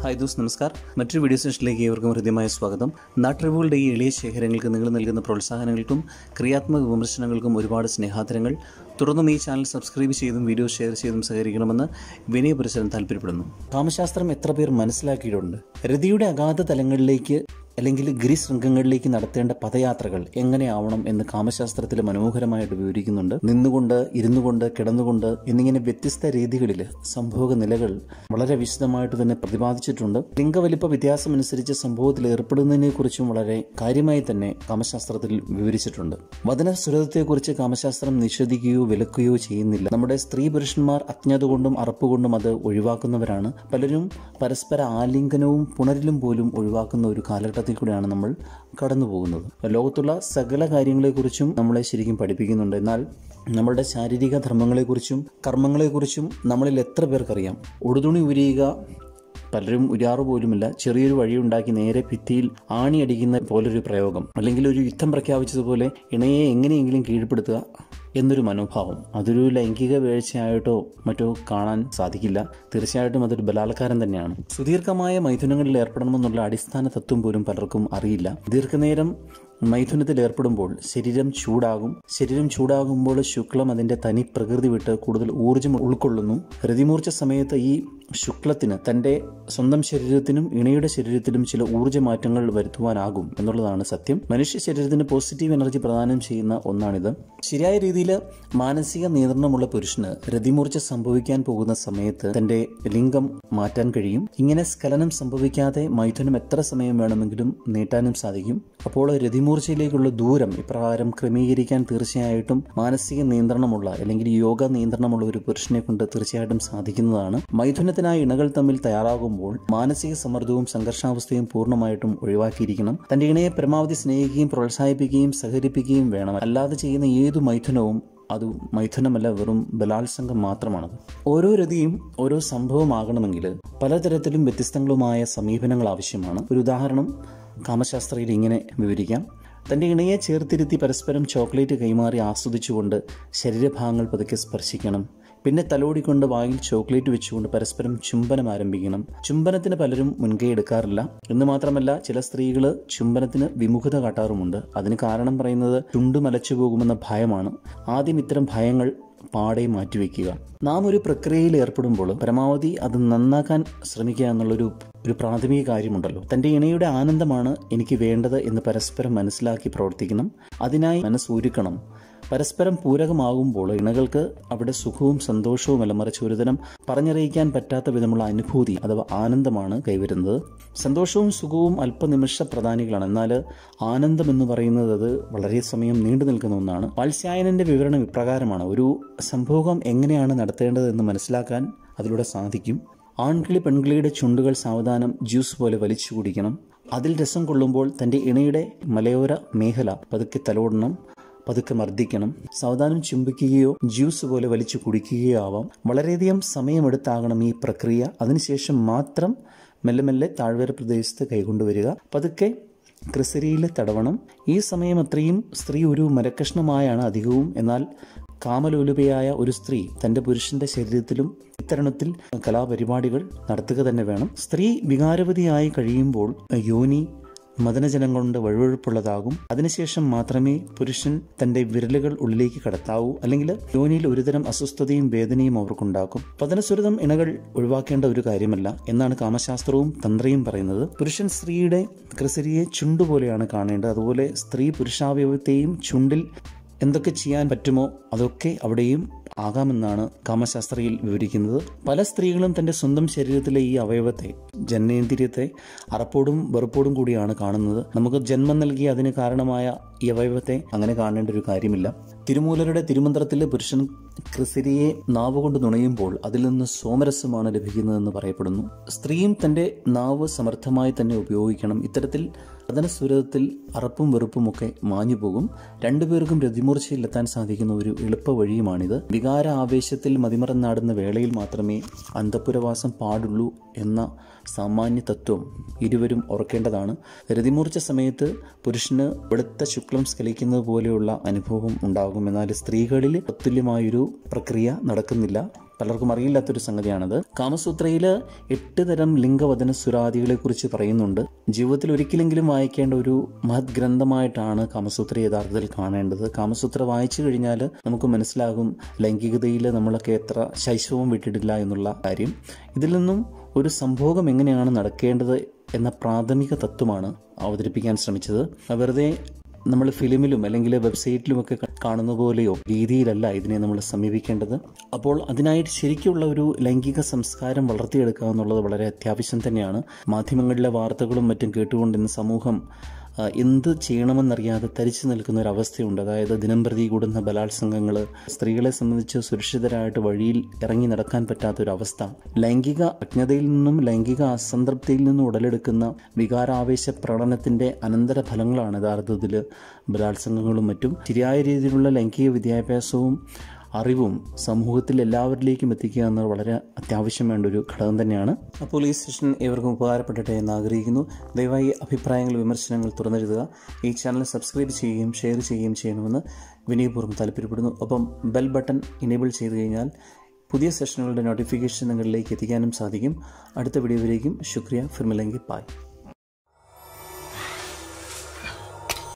hi those നമസ്കാർ മറ്റൊരു video സെഷനിലേക്ക് ഏവർക്കും ഹൃദ്യമായ സ്വാഗതം നാട്ടറിവുകളുടെ ഈ എളിയ ശേഖരങ്ങൾക്ക് നിങ്ങൾ നൽകുന്ന പ്രോത്സാഹനങ്ങൾക്കും ക്രിയാത്മക വിമർശനങ്ങൾക്കും ഒരുപാട് സ്നേഹാദരങ്ങൾ തുടർന്നും ഈ ചാനൽ സബ്സ്ക്രൈബ് ചെയ്തും വീഡിയോ ഷെയർ ചെയ്തും സഹകരിക്കണമെന്ന് വിനയപുരസരം താല്പര്യപ്പെടുന്നു കാമശാസ്ത്രം എത്ര പേർ മനസ്സിലാക്കിയിട്ടുണ്ട് രതിയുടെ അഗാധ തലങ്ങളിലേക്ക് അല്ലെങ്കിൽ ഗിരിശൃംഗങ്ങളിലേക്ക് നടത്തേണ്ട പദയാത്രകൾ എങ്ങനെയാവണം എന്ന് കാമശാസ്ത്രത്തിൽ മനോഹരമായിട്ട് വിവരിക്കുന്നുണ്ട് നിന്നുകൊണ്ട് ഇരുന്നുകൊണ്ട് കിടന്നുകൊണ്ട് എന്നിങ്ങനെ വ്യത്യസ്ത രീതികളിൽ സംഭോഗ നിലകൾ വളരെ വിശദമായിട്ട് തന്നെ പ്രതിപാദിച്ചിട്ടുണ്ട് ലിംഗവലിപ്പ വ്യത്യാസമനുസരിച്ച് സംഭവത്തിൽ ഏർപ്പെടുന്നതിനെ കുറിച്ചും വളരെ കാര്യമായി തന്നെ കാമശാസ്ത്രത്തിൽ വിവരിച്ചിട്ടുണ്ട് വചന സുരതത്തെക്കുറിച്ച് കാമശാസ്ത്രം നിഷേധിക്കുകയോ വിലക്കുകയോ ചെയ്യുന്നില്ല നമ്മുടെ സ്ത്രീ പുരുഷന്മാർ അജ്ഞത കൊണ്ടും അറപ്പുകൊണ്ടും അത് ഒഴിവാക്കുന്നവരാണ് പലരും പരസ്പര ആലിംഗനവും പുണരിലും പോലും ഒഴിവാക്കുന്ന ഒരു കാലഘട്ടത്തിൽ കൂടെയാണ് നമ്മൾ കടന്നു പോകുന്നത് ലോകത്തുള്ള സകല കാര്യങ്ങളെക്കുറിച്ചും നമ്മളെ ശരിക്കും പഠിപ്പിക്കുന്നുണ്ട് എന്നാൽ നമ്മളുടെ ശാരീരിക ധർമ്മങ്ങളെക്കുറിച്ചും കർമ്മങ്ങളെക്കുറിച്ചും നമ്മളിൽ എത്ര പേർക്കറിയാം ഉടുതുണി ഉരിയുക പലരും ഉരാറു പോലുമില്ല ചെറിയൊരു വഴിയുണ്ടാക്കി നേരെ ഭിത്തിയിൽ ആണിയടിക്കുന്ന പോലൊരു പ്രയോഗം അല്ലെങ്കിൽ ഒരു യുദ്ധം പ്രഖ്യാപിച്ചതുപോലെ ഇണയെ എങ്ങനെയെങ്കിലും കീഴ്പ്പെടുത്തുക എന്നൊരു മനോഭാവം അതൊരു ലൈംഗിക വീഴ്ചയായിട്ടോ മറ്റോ കാണാൻ സാധിക്കില്ല തീർച്ചയായിട്ടും അതൊരു ബലാത്കാരം തന്നെയാണ് സുദീർഘമായ മൈഥുനങ്ങളിൽ ഏർപ്പെടണമെന്നുള്ള അടിസ്ഥാന തത്വം പോലും പലർക്കും അറിയില്ല ദീർഘനേരം മൈഥുനത്തിൽ ഏർപ്പെടുമ്പോൾ ശരീരം ചൂടാകും ശരീരം ചൂടാകുമ്പോൾ ശുക്ലം അതിന്റെ തനി പ്രകൃതി വിട്ട് കൂടുതൽ ഊർജ്ജം ഉൾക്കൊള്ളുന്നു രതിമൂർച്ച സമയത്ത് ഈ ശുക്ലത്തിന് തന്റെ സ്വന്തം ശരീരത്തിനും ഇണയുടെ ശരീരത്തിലും ചില ഊർജ്ജ മാറ്റങ്ങൾ വരുത്തുവാനാകും എന്നുള്ളതാണ് സത്യം മനുഷ്യ ശരീരത്തിന് പോസിറ്റീവ് എനർജി പ്രദാനം ചെയ്യുന്ന ഒന്നാണിത് ശരിയായ രീതിയിൽ മാനസിക നിയന്ത്രണമുള്ള പുരുഷന് രതിമൂർച്ച സംഭവിക്കാൻ പോകുന്ന സമയത്ത് തന്റെ ലിംഗം മാറ്റാൻ കഴിയും ഇങ്ങനെ സ്ഖലനം സംഭവിക്കാതെ മൈഥുനം എത്ര സമയം വേണമെങ്കിലും നീട്ടാനും സാധിക്കും അപ്പോൾ രതിമൂർച്ചയിലേക്കുള്ള ദൂരം ഇപ്രകാരം ക്രമീകരിക്കാൻ തീർച്ചയായിട്ടും മാനസിക നിയന്ത്രണമുള്ള അല്ലെങ്കിൽ യോഗ നിയന്ത്രണമുള്ള ഒരു പുരുഷനെ കൊണ്ട് തീർച്ചയായിട്ടും സാധിക്കുന്നതാണ് മൈഥുനത്തിനായി ഇണകൾ തമ്മിൽ തയ്യാറാകുമ്പോൾ മാനസിക സമ്മർദ്ദവും സംഘർഷാവസ്ഥയും പൂർണ്ണമായിട്ടും ഒഴിവാക്കിയിരിക്കണം തന്റെ ഇണയെ പരമാവധി സ്നേഹിക്കുകയും പ്രോത്സാഹിപ്പിക്കുകയും സഹകരിപ്പിക്കുകയും വേണം അല്ലാതെ ചെയ്യുന്ന ഏതു മൈഥുനവും അത് മൈഥുനമല്ല വെറും ബലാത്സംഗം മാത്രമാണത് ഓരോ രതിയും ഓരോ സംഭവമാകണമെങ്കിൽ പലതരത്തിലും വ്യത്യസ്തങ്ങളുമായ സമീപനങ്ങൾ ആവശ്യമാണ് ഒരു ഉദാഹരണം കാമശാസ്ത്രയിൽ ഇങ്ങനെ വിവരിക്കാം തന്റെ ഇണയെ ചേർത്തിരുത്തി പരസ്പരം ചോക്ലേറ്റ് കൈമാറി ആസ്വദിച്ചുകൊണ്ട് ശരീരഭാഗങ്ങൾ പതുക്കെ സ്പർശിക്കണം പിന്നെ തലോടിക്കൊണ്ട് വായിൽ ചോക്ലേറ്റ് വെച്ചുകൊണ്ട് പരസ്പരം ചുംബനം ആരംഭിക്കണം ചുംബനത്തിന് പലരും മുൻകൈ എടുക്കാറില്ല എന്ന് മാത്രമല്ല ചില സ്ത്രീകൾ ചുംബനത്തിന് വിമുഖത കാട്ടാറുമുണ്ട് അതിന് കാരണം പറയുന്നത് ചുണ്ടു മലച്ചു പോകുമെന്ന ഭയമാണ് ആദ്യം ഇത്തരം ഭയങ്ങൾ പാടെ മാറ്റിവെക്കുക നാം ഒരു പ്രക്രിയയിൽ ഏർപ്പെടുമ്പോൾ പരമാവധി അത് നന്നാക്കാൻ ശ്രമിക്കുക എന്നുള്ളൊരു ഒരു പ്രാഥമിക കാര്യമുണ്ടല്ലോ തന്റെ ഇണയുടെ ആനന്ദമാണ് എനിക്ക് വേണ്ടത് എന്ന് പരസ്പരം മനസ്സിലാക്കി പ്രവർത്തിക്കണം അതിനായി മനസ്സൊരുക്കണം പരസ്പരം പൂരകമാകുമ്പോൾ ഇണകൾക്ക് അവിടെ സുഖവും സന്തോഷവും അല്ല മറിച്ച് ഒരുതരം പറഞ്ഞറിയിക്കാൻ പറ്റാത്ത വിധമുള്ള അനുഭൂതി അഥവാ ആനന്ദമാണ് കൈവരുന്നത് സന്തോഷവും സുഖവും അല്പനിമിഷ പ്രധാനികളാണ് എന്നാൽ ആനന്ദം എന്ന് പറയുന്നത് അത് വളരെ സമയം നീണ്ടു നിൽക്കുന്ന ഒന്നാണ് വാത്സ്യായനന്റെ വിവരണം ഇപ്രകാരമാണ് ഒരു സംഭോഗം എങ്ങനെയാണ് നടത്തേണ്ടത് എന്ന് മനസ്സിലാക്കാൻ അതിലൂടെ സാധിക്കും ആൺകിളി പെൺകിളിയുടെ ചുണ്ടുകൾ സാവധാനം ജ്യൂസ് പോലെ വലിച്ചു കുടിക്കണം അതിൽ രസം കൊള്ളുമ്പോൾ തന്റെ ഇണയുടെ മലയോര മേഖല പതുക്കെ തലോടണം പതുക്കെ മർദ്ദിക്കണം സാവധാനം ചുംബിക്കുകയോ ജ്യൂസ് പോലെ വലിച്ചു കുടിക്കുകയോ ആവാം വളരെയധികം സമയമെടുത്താകണം ഈ പ്രക്രിയ അതിനുശേഷം മാത്രം മെല്ലെ മെല്ലെ താഴ്വര പ്രദേശത്ത് കൈകൊണ്ടുവരിക പതുക്കെ ക്രിസരിയിൽ തടവണം ഈ സമയം അത്രയും സ്ത്രീ ഒരു മരക്കഷ്ണമായാണ് അധികവും എന്നാൽ കാമലോലുപയായ ഒരു സ്ത്രീ തന്റെ പുരുഷന്റെ ശരീരത്തിലും ഇത്തരണത്തിൽ കലാപരിപാടികൾ നടത്തുക തന്നെ വേണം സ്ത്രീ വികാരവതിയായി കഴിയുമ്പോൾ യോനി മദനജനം കൊണ്ട് വഴുവഴുപ്പുള്ളതാകും അതിനുശേഷം മാത്രമേ പുരുഷൻ തന്റെ വിരലുകൾ ഉള്ളിലേക്ക് കടത്താവൂ അല്ലെങ്കിൽ യോനിയിൽ ഒരുതരം അസ്വസ്ഥതയും വേദനയും അവർക്കുണ്ടാക്കും പതനസുരതം ഇണകൾ ഒഴിവാക്കേണ്ട ഒരു കാര്യമല്ല എന്നാണ് കാമശാസ്ത്രവും തന്ത്രയും പറയുന്നത് പുരുഷൻ സ്ത്രീയുടെ ക്രിസരിയെ ചുണ്ടുപോലെയാണ് കാണേണ്ടത് അതുപോലെ സ്ത്രീ പുരുഷാവയവത്തെയും ചുണ്ടിൽ എന്തൊക്കെ ചെയ്യാൻ പറ്റുമോ അതൊക്കെ അവിടെയും ആകാമെന്നാണ് കാമശാസ്ത്രയിൽ വിവരിക്കുന്നത് പല സ്ത്രീകളും തന്റെ സ്വന്തം ശരീരത്തിലെ ഈ അവയവത്തെ ജനനേന്ദ്രിയത്തെ അറപ്പോടും വെറുപ്പോടും കൂടിയാണ് കാണുന്നത് നമുക്ക് ജന്മം നൽകിയ അതിന് കാരണമായ ഈ അവയവത്തെ അങ്ങനെ കാണേണ്ട ഒരു കാര്യമില്ല തിരുമൂലരുടെ തിരുമന്ത്രത്തിൽ പുരുഷൻ ക്രിസരിയെ നാവ് കൊണ്ട് നുണയുമ്പോൾ അതിൽ നിന്ന് സോമരസമാണ് ലഭിക്കുന്നതെന്ന് പറയപ്പെടുന്നു സ്ത്രീയും തന്റെ നാവ് സമർത്ഥമായി തന്നെ ഉപയോഗിക്കണം ഇത്തരത്തിൽ പതനസുരത്തിൽ അറപ്പും വെറുപ്പും ഒക്കെ മാഞ്ഞു പോകും രണ്ടുപേർക്കും രതിമൂർച്ചയിലെത്താൻ സാധിക്കുന്ന ഒരു എളുപ്പ വഴിയുമാണിത് വികാര ആവേശത്തിൽ മതിമറന്നാടുന്ന വേളയിൽ മാത്രമേ അന്തപുരവാസം പാടുള്ളൂ എന്ന സാമാന്യ തത്വം ഇരുവരും ഓർക്കേണ്ടതാണ് രതിമൂർച്ച സമയത്ത് പുരുഷന് വെളുത്ത ശുക്ലം സ്കലിക്കുന്നത് പോലെയുള്ള അനുഭവം ഉണ്ടാകും എന്നാൽ സ്ത്രീകളിൽ തത്തുല്യമായൊരു പ്രക്രിയ നടക്കുന്നില്ല പലർക്കും അറിയില്ലാത്തൊരു സംഗതിയാണത് കാമസൂത്രയിൽ എട്ട് തരം ലിംഗവചന സുരാദികളെ കുറിച്ച് പറയുന്നുണ്ട് ജീവിതത്തിൽ ഒരിക്കലെങ്കിലും വായിക്കേണ്ട ഒരു മഹത് ഗ്രന്ഥമായിട്ടാണ് കാമസൂത്ര യഥാർത്ഥത്തിൽ കാണേണ്ടത് കാമസൂത്ര വായിച്ചു കഴിഞ്ഞാൽ നമുക്ക് മനസ്സിലാകും ലൈംഗികതയിൽ നമ്മളൊക്കെ എത്ര ശൈശവം വിട്ടിട്ടില്ല എന്നുള്ള കാര്യം ഇതിൽ നിന്നും ഒരു സംഭോഗം എങ്ങനെയാണ് നടക്കേണ്ടത് എന്ന പ്രാഥമിക തത്വമാണ് അവതരിപ്പിക്കാൻ ശ്രമിച്ചത് വെറുതെ നമ്മൾ ഫിലിമിലും അല്ലെങ്കിൽ വെബ്സൈറ്റിലുമൊക്കെ കാണുന്ന പോലെയോ രീതിയിലല്ല ഇതിനെ നമ്മൾ സമീപിക്കേണ്ടത് അപ്പോൾ അതിനായിട്ട് ശരിക്കുള്ള ഒരു ലൈംഗിക സംസ്കാരം വളർത്തിയെടുക്കുക എന്നുള്ളത് വളരെ അത്യാവശ്യം തന്നെയാണ് മാധ്യമങ്ങളിലെ വാർത്തകളും മറ്റും കേട്ടുകൊണ്ട് ഇന്ന് സമൂഹം ആ, എന്ത് ചെയ്യണമെന്നറിയാതെ തരിച്ചു നിൽക്കുന്ന ഒരു അവസ്ഥയുണ്ട് അതായത് ദിനംപ്രതി കൂടുന്ന ബലാത്സംഗങ്ങൾ സ്ത്രീകളെ സംബന്ധിച്ച് സുരക്ഷിതരായിട്ട് വഴിയിൽ ഇറങ്ങി നടക്കാൻ പറ്റാത്ത ഒരു അവസ്ഥ ലൈംഗിക അജ്ഞതയിൽ നിന്നും ലൈംഗിക അസംതൃപ്തിയിൽ നിന്നും ഉടലെടുക്കുന്ന വികാരാവേശ പ്രകടനത്തിന്റെ അനന്തര ഫലങ്ങളാണ് യഥാർത്ഥത്തിൽ ബലാത്സംഗങ്ങളും മറ്റും ശരിയായ രീതിയിലുള്ള ലൈംഗിക വിദ്യാഭ്യാസവും അറിവും സമൂഹത്തിൽ എല്ലാവരിലേക്കും എത്തിക്കുക എന്നത് വളരെ അത്യാവശ്യം വേണ്ട ഒരു ഘടകം തന്നെയാണ് അപ്പോൾ ഈ സെഷൻ ഏവർക്കും ഉപകാരപ്പെടട്ടെ എന്ന് ആഗ്രഹിക്കുന്നു ദയവായി അഭിപ്രായങ്ങൾ വിമർശനങ്ങൾ തുറന്നെഴുതുക ഈ ചാനൽ സബ്സ്ക്രൈബ് ചെയ്യുകയും ഷെയർ ചെയ്യുകയും ചെയ്യണമെന്ന് വിനയപൂർവ്വം താല്പര്യപ്പെടുന്നു ഒപ്പം ബെൽ ബട്ടൺ ഇനേബിൾ ചെയ്തു കഴിഞ്ഞാൽ പുതിയ സെഷനുകളുടെ നോട്ടിഫിക്കേഷൻ നിങ്ങളിലേക്ക് എത്തിക്കാനും സാധിക്കും അടുത്ത വീഡിയോയിലേക്കും ശുക്രിയ ഫിർമിലെങ്കിൽ പായ്